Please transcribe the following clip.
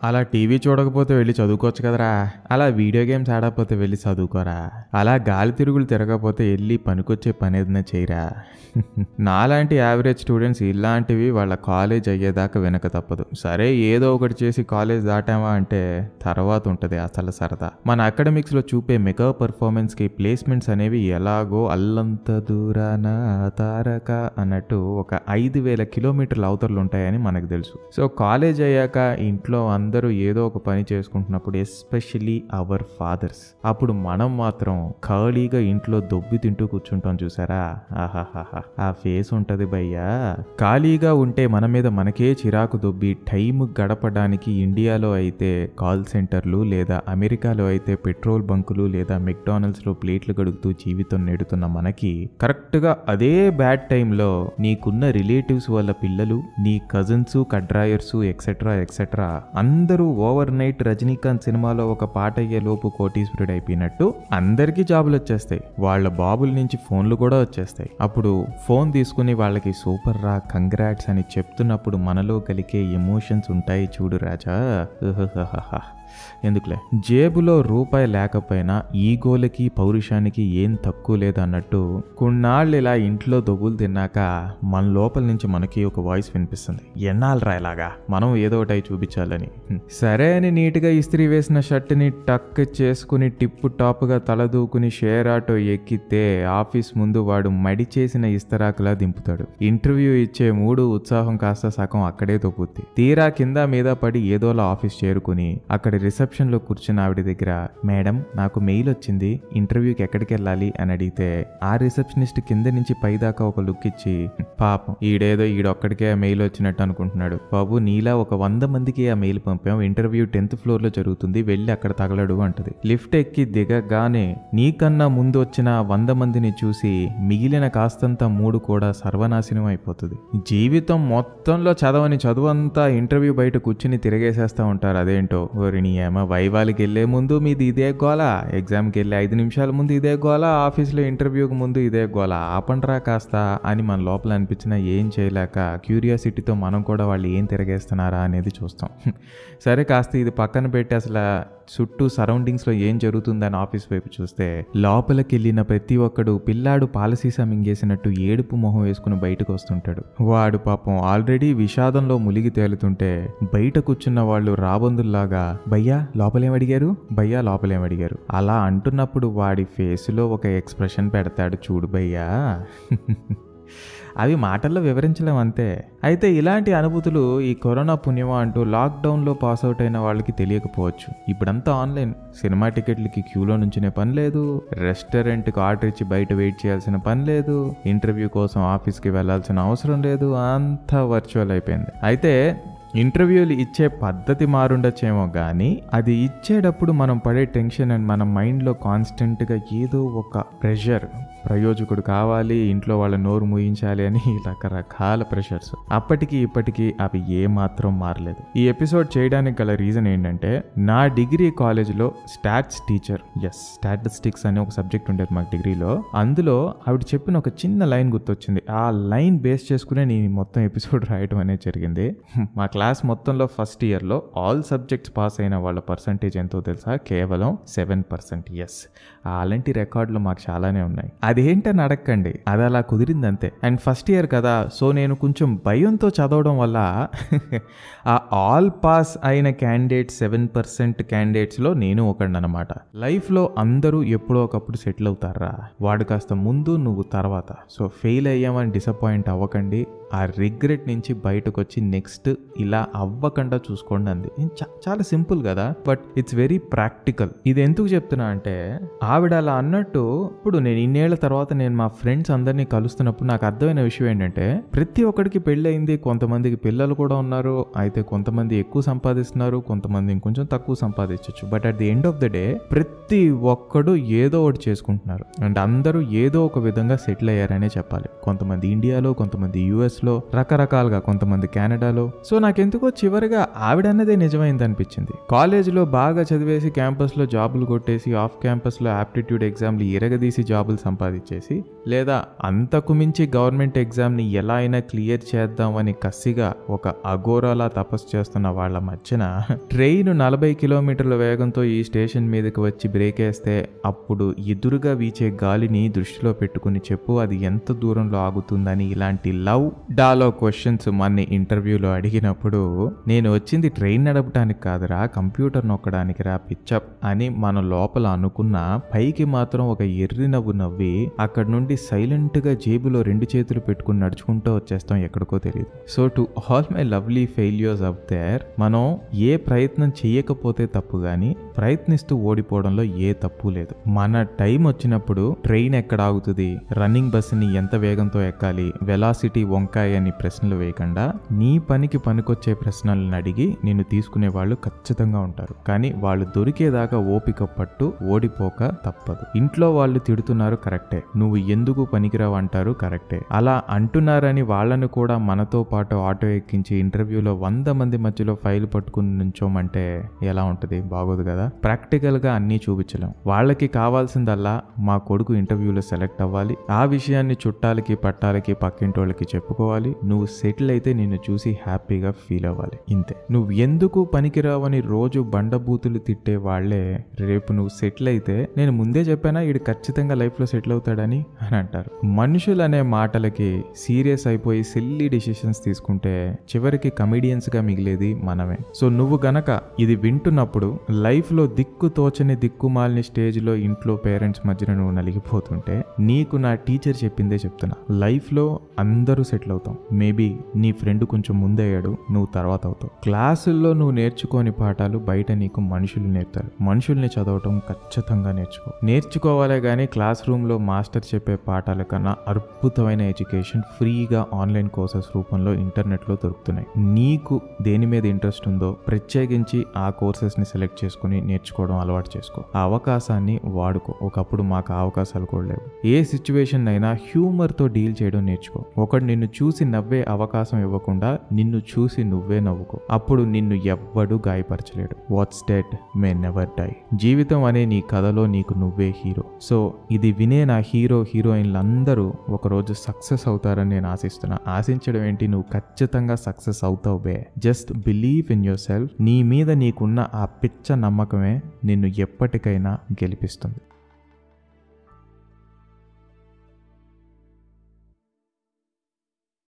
అలా టీవీ చూడకపోతే వెళ్ళి చదువుకోవచ్చు కదరా అలా వీడియో గేమ్స్ ఆడకపోతే వెళ్ళి చదువుకోరా అలా గాలి తిరుగులు తిరగకపోతే వెళ్ళి పనికొచ్చే పని ఏదైనా చేయరా నాలాంటి యావరేజ్ స్టూడెంట్స్ ఇలాంటివి వాళ్ళ కాలేజ్ అయ్యేదాకా వెనక తప్పదు సరే ఏదో ఒకటి చేసి కాలేజ్ దాటామా అంటే తర్వాత ఉంటుంది అసలు సరదా మన అకాడమిక్స్లో చూపే మెగా పర్ఫార్మెన్స్కి ప్లేస్మెంట్స్ అనేవి ఎలాగో అల్లంత దూరాన తారక అన్నట్టు ఒక ఐదు వేల కిలోమీటర్ల అవతరలు ఉంటాయని మనకు తెలుసు సో కాలేజ్ అయ్యాక ఇంట్లో అందరూ ఏదో ఒక పని చేసుకుంటున్నప్పుడు ఎస్పెషలీ అవర్ ఫాదర్స్ అప్పుడు మనం మాత్రం ఖాళీగా ఇంట్లో దొబ్బి తింటూ కూర్చుంటాం చూసారా ఆహాహాహా ఆ ఫేస్ ఉంటది భయ్యా ఖాళీగా ఉంటే మన మీద మనకే చిరాకు దొబ్బి టైం గడపడానికి ఇండియాలో అయితే కాల్ సెంటర్లు లేదా అమెరికాలో అయితే పెట్రోల్ బంకులు లేదా మెక్డానల్డ్స్ లో ప్లేట్లు గడుగుతూ జీవితం నెడుతున్న మనకి కరెక్ట్ గా అదే బ్యాడ్ టైంలో నీకున్న రిలేటివ్స్ వాళ్ళ పిల్లలు నీ కజిన్స్ కడ్రాయర్స్ ఎక్సెట్రా ఎక్సెట్రా అందరూ ఓవర్ నైట్ రజనీకాంత్ సినిమాలో ఒక పాట అయ్యే లోపు కోటీశ్వరుడు అయిపోయినట్టు అందరికీ జాబులు వచ్చేస్తాయి వాళ్ళ బాబుల నుంచి ఫోన్లు కూడా వచ్చేస్తాయి అప్పుడు ఫోన్ తీసుకుని వాళ్ళకి సూపర్ రా కంగ్రాట్స్ అని చెప్తున్నప్పుడు మనలో కలిగే ఎమోషన్స్ ఉంటాయి చూడు రాజా ఉహుహుహుహ. ఎందుకులే జేబులో రూపాయి లేకపోయినా ఈగోలకి పౌరుషానికి ఏం తక్కువ లేదన్నట్టు కొన్నాళ్ళు ఇలా ఇంట్లో దొబ్బులు తిన్నాక మన లోపల నుంచి మనకి ఒక వాయిస్ వినిపిస్తుంది ఎన్నాళ్ళరా ఇలాగా మనం ఏదో ఒకటి అయి చూపించాలని హ్మ్. సరే అని నీట్గా ఇస్త్రీ వేసిన షర్ట్ని టక్ చేసుకుని టిప్పు టాప్గా తలదూకుని షేర్ ఆటో ఎక్కితే ఆఫీస్ ముందు వాడు మడి చేసిన ఇస్తరాకులా దింపుతాడు ఇంటర్వ్యూ ఇచ్చే మూడు ఉత్సాహం కాస్త సగం అక్కడే తొక్కుద్ది తీరా కింద మీద పడి ఏదోలా ఆఫీస్ చేరుకుని అక్కడ రిసెప్షన్ లో కూర్చున్న ఆవిడ దగ్గర మేడం నాకు మెయిల్ వచ్చింది ఇంటర్వ్యూకి ఎక్కడికి వెళ్ళాలి అని అడిగితే ఆ రిసెప్షనిస్ట్ కింద నుంచి పైదాకా ఒక లుక్ ఇచ్చి పాపం ఈడేదో ఈడొక్కడికే ఆ మెయిల్ వచ్చినట్టు అనుకుంటున్నాడు బాబు నీలా ఒక వంద మందికి ఆ మెయిల్ పంపాం ఇంటర్వ్యూ టెన్త్ ఫ్లోర్ లో జరుగుతుంది వెళ్ళి అక్కడ తగలడు అంటది లిఫ్ట్ ఎక్కి దిగగానే నీకన్నా ముందు వచ్చిన ఆ వంద మందిని చూసి మిగిలిన కాస్తంత మూడు కూడా సర్వనాశనం అయిపోతుంది జీవితం మొత్తంలో చదవని చదువంతా ఇంటర్వ్యూ బయట కూర్చుని తిరిగేసేస్తా ఉంటారు అదేంటో ఓరిని ఏమో వైవాలకి వెళ్ళే ముందు మీది ఇదే గోల ఎగ్జామ్కి వెళ్ళే ఐదు నిమిషాల ముందు ఇదే గోల ఆఫీస్లో ఇంటర్వ్యూకి ముందు ఇదే గోల ఆపండ్రా కాస్త అని మన లోపల అనిపించినా ఏం చేయలేక క్యూరియాసిటీతో మనం కూడా వాళ్ళు ఏం తిరగేస్తున్నారా అనేది చూస్తాం సరే కాస్త ఇది పక్కన పెట్టి అసలు చుట్టూ సరౌండింగ్స్లో ఏం జరుగుతుందని ఆఫీస్ వైపు చూస్తే లోపలికి వెళ్ళిన ప్రతి ఒక్కడు పిల్లాడు పాలసీసా మింగేసినట్టు ఏడుపు మొహం వేసుకుని బయటకు వస్తుంటాడు వాడు పాపం ఆల్రెడీ విషాదంలో మునిగి తేలుతుంటే బయట కూర్చున్న వాళ్ళు రాబందుల్లాగా భయ్యా లోపలేం అడిగారు భయ్యా లోపలేం అడిగారు అలా అంటున్నప్పుడు వాడి ఫేసులో ఒక ఎక్స్ప్రెషన్ పెడతాడు చూడు భయ్యా అవి మాటల్లో వివరించలేం అంతే అయితే ఇలాంటి అనుభూతులు ఈ కరోనా పుణ్యమా అంటూ లాక్డౌన్లో పాస్ అవుట్ అయిన వాళ్ళకి తెలియకపోవచ్చు ఇప్పుడంతా ఆన్లైన్ సినిమా టికెట్లకి క్యూలో నుంచునే పని లేదు రెస్టారెంట్కి ఆర్డర్ ఇచ్చి బయట వెయిట్ చేయాల్సిన పని లేదు ఇంటర్వ్యూ కోసం ఆఫీస్కి వెళ్ళాల్సిన అవసరం లేదు అంతా వర్చువల్ అయిపోయింది అయితే ఇంటర్వ్యూలు ఇచ్చే పద్ధతి మారుండొచ్చేమో కానీ అది ఇచ్చేటప్పుడు మనం పడే టెన్షన్ అండ్ మన మైండ్లో కాన్స్టెంట్గా ఏదో ఒక ప్రెషర్ ప్రయోజకుడు కావాలి ఇంట్లో వాళ్ళ నోరు మూయించాలి అని రకరకాల ప్రెషర్స్ అప్పటికి ఇప్పటికీ అవి ఏమాత్రం మారలేదు ఈ ఎపిసోడ్ చేయడానికి గల రీజన్ ఏంటంటే నా డిగ్రీ కాలేజ్లో స్టాట్స్ టీచర్ ఎస్ స్టాటిస్టిక్స్ అనే ఒక సబ్జెక్ట్ ఉండేది మాకు డిగ్రీలో అందులో ఆవిడ చెప్పిన ఒక చిన్న లైన్ గుర్తొచ్చింది ఆ లైన్ బేస్ చేసుకునే నేను ఈ మొత్తం ఎపిసోడ్ రాయడం అనేది జరిగింది మా క్లాస్ మొత్తంలో ఫస్ట్ ఇయర్లో ఆల్ సబ్జెక్ట్స్ పాస్ అయిన వాళ్ళ పర్సంటేజ్ ఎంతో తెలుసా కేవలం సెవెన్ పర్సెంట్ ఎస్ అలాంటి రికార్డులు మాకు చాలానే ఉన్నాయి అదేంటని అడగండి అది అలా కుదిరింది అంతే అండ్ ఫస్ట్ ఇయర్ కదా సో నేను కొంచెం భయంతో చదవడం వల్ల ఆ ఆల్ పాస్ అయిన క్యాండిడేట్ సెవెన్ పర్సెంట్ క్యాండిడేట్స్లో నేను ఒకడినమాట లైఫ్లో అందరూ ఎప్పుడో ఒకప్పుడు సెటిల్ అవుతారా వాడు కాస్త ముందు నువ్వు తర్వాత సో ఫెయిల్ అయ్యామని డిసప్పాయింట్ అవ్వకండి ఆ రిగ్రెట్ నుంచి బయటకు వచ్చి నెక్స్ట్ ఇలా అవ్వకుండా చూసుకోండి అంది చా- చాలా సింపుల్ కదా బట్ ఇట్స్ వెరీ ప్రాక్టికల్ ఇది ఎందుకు చెప్తున్నా అంటే ఆవిడ అలా అన్నట్టు ఇప్పుడు నేను ఇన్నేళ్ల తర్వాత నేను మా ఫ్రెండ్స్ అందరినీ కలుస్తున్నప్పుడు నాకు అర్థమైన విషయం ఏంటంటే ప్రతి ఒక్కడికి పెళ్ళయింది కొంతమందికి పిల్లలు కూడా ఉన్నారు అయితే కొంతమంది ఎక్కువ సంపాదిస్తున్నారు కొంతమంది ఇంకొంచెం తక్కువ సంపాదించవచ్చు but at the end of the day ప్రతి ఒక్కడు ఏదో ఒకటి చేసుకుంటున్నారు అండ్ అందరూ ఏదో ఒక విధంగా సెటిల్ అయ్యారనే చెప్పాలి కొంతమంది ఇండియాలో కొంతమంది యూఎస్లో లో రకరకాలుగా కొంతమంది కెనడాలో సో నాకెందుకో చివరిగా ఆవిడన్నదే నిజమైంది అనిపించింది కాలేజీలో బాగా చదివేసి క్యాంపస్ లో జాబులు కొట్టేసి ఆఫ్ క్యాంపస్ లో ఆప్టిట్యూడ్ ఎగ్జామ్లు ఇరగదీసి జాబులు సంపాదించేసి లేదా అంతకు మించి గవర్నమెంట్ ఎగ్జామ్ ని ఎలా అయినా క్లియర్ చేద్దామని కసిగా ఒక అఘోరాలా తపస్సు చేస్తున్న వాళ్ళ మధ్యన ట్రైన్ నలభై కిలోమీటర్ల వేగంతో ఈ స్టేషన్ మీదకి వచ్చి బ్రేక్ వేస్తే అప్పుడు ఎదురుగా వీచే గాలిని దృష్టిలో పెట్టుకుని చెప్పు అది ఎంత దూరంలో ఆగుతుందని ఇలాంటి లవ్ డాలో క్వశ్చన్స్ మన ఇంటర్వ్యూలో అడిగినప్పుడు నేను వచ్చింది ట్రైన్ నడపడానికి కాదురా కంప్యూటర్ నొక్కడానికి రా పిచ్చప్ అని మన లోపల అనుకున్న పైకి మాత్రం ఒక ఎర్రి నవ్వు నవ్వి అక్కడ నుండి సైలెంట్ గా జేబులో రెండు చేతులు పెట్టుకుని నడుచుకుంటూ వచ్చేస్తాం ఎక్కడికో తెలియదు so to all my lovely failures up there మనం ఏ ప్రయత్నం చేయకపోతే తప్పు గాని ప్రయత్నిస్తూ ఓడిపోవడంలో ఏ తప్పు లేదు మన టైం వచ్చినప్పుడు ట్రైన్ ఎక్కడ ఆగుతుంది రన్నింగ్ బస్సుని ఎంత వేగంతో ఎక్కాలి వెలాసిటీ వంకాయ అని ప్రశ్నలు వేయకుండా నీ పనికి పనికొచ్చే ప్రశ్నలను అడిగి నేను తీసుకునే వాళ్ళు ఖచ్చితంగా ఉంటారు కానీ వాళ్ళు దొరికేదాకా ఓపిక పట్టు ఓడిపోక తప్పదు ఇంట్లో వాళ్ళు తిడుతున్నారు కరెక్టే నువ్వు ఎందుకు పనికిరావు అంటారు కరెక్టే అలా అంటున్నారని వాళ్ళను కూడా మనతో పాటు ఆటో ఎక్కించి ఇంటర్వ్యూలో వంద మంది మధ్యలో ఫైల్ పట్టుకుని నుంచోమంటే ఎలా ఉంటుంది బాగోదు కదా ప్రాక్టికల్ గా అన్నీ చూపించలేం వాళ్ళకి కావాల్సిందల్లా మా కొడుకు ఇంటర్వ్యూలో సెలెక్ట్ అవ్వాలి ఆ విషయాన్ని చుట్టాలకి పట్టాలకి పక్కింటోళ్ళకి చెప్పుకోవాలి నువ్వు సెటిల్ అయితే నిన్ను చూసి హ్యాపీగా ఫీల్ అవ్వాలి ఇంతే నువ్వు ఎందుకు పనికిరావని రోజు బండబూతులు తిట్టే వాళ్ళే రేపు నువ్వు సెటిల్ అయితే నేను ముందే చెప్పానా వీడు ఖచ్చితంగా లైఫ్ లో సెటిల్ అవుతాడని అని అంటారు మనుషులు అనే మాటలకి సీరియస్ అయిపోయి సిల్లీ డిసిషన్స్ తీసుకుంటే చివరికి కమిడియన్స్ గా మిగిలేది మనమే సో నువ్వు గనక ఇది వింటున్నప్పుడు లైఫ్ లో దిక్కు తోచని దిక్కుమాలిన స్టేజ్ లో ఇంట్లో పేరెంట్స్ మధ్యన నువ్వు నలిగిపోతుంటే నీకు నా టీచర్ చెప్పిందే చెప్తున్నా లైఫ్ లో అందరూ సెటిల్ అవుతాం మేబీ నీ ఫ్రెండ్ కొంచెం ముందయ్యాడు నువ్వు తర్వాత అవుతావు క్లాసుల్లో నువ్వు నేర్చుకోని పాఠాలు బయట నీకు మనుషులు నేర్పుతారు మనుషుల్ని చదవటం ఖచ్చితంగా నేర్చుకో నేర్చుకోవాలే కానీ క్లాస్ రూమ్ లో మాస్టర్ చెప్పే పాఠాల కన్నా అద్భుతమైన ఎడ్యుకేషన్ ఫ్రీగా ఆన్లైన్ కోర్సెస్ రూపంలో ఇంటర్నెట్ లో దొరుకుతున్నాయి నీకు దేని మీద ఇంట్రెస్ట్ ఉందో ప్రత్యేకించి ఆ కోర్సెస్ ని సెలెక్ట్ చేసుకుని నేర్చుకోవడం అలవాటు చేసుకో ఆ అవకాశాన్ని వాడుకో ఒకప్పుడు మాకు ఆ అవకాశాలు కూడా లేవు ఏ సిచ్యువేషన్ అయినా హ్యూమర్ తో డీల్ చేయడం నేర్చుకో ఒకడు నిన్ను చూసి నవ్వే అవకాశం ఇవ్వకుండా నిన్ను చూసి నువ్వే నవ్వుకో అప్పుడు నిన్ను ఎవ్వడు గాయపరచలేడు వాట్స్ డెడ్ మే నెవర్ డై జీవితం అనే నీ కథలో నీకు నువ్వే హీరో సో ఇది వినే నా హీరో హీరోయిన్లందరూ ఒకరోజు సక్సెస్ అవుతారని నేను ఆశిస్తున్నా ఆశించడం ఏంటి నువ్వు ఖచ్చితంగా సక్సెస్ అవుతావు బే just believe in your self నీ మీద నీకున్న ఆ పిచ్చ నమ్మకమే నిన్ను ఎప్పటికైనా గెలిపిస్తుంది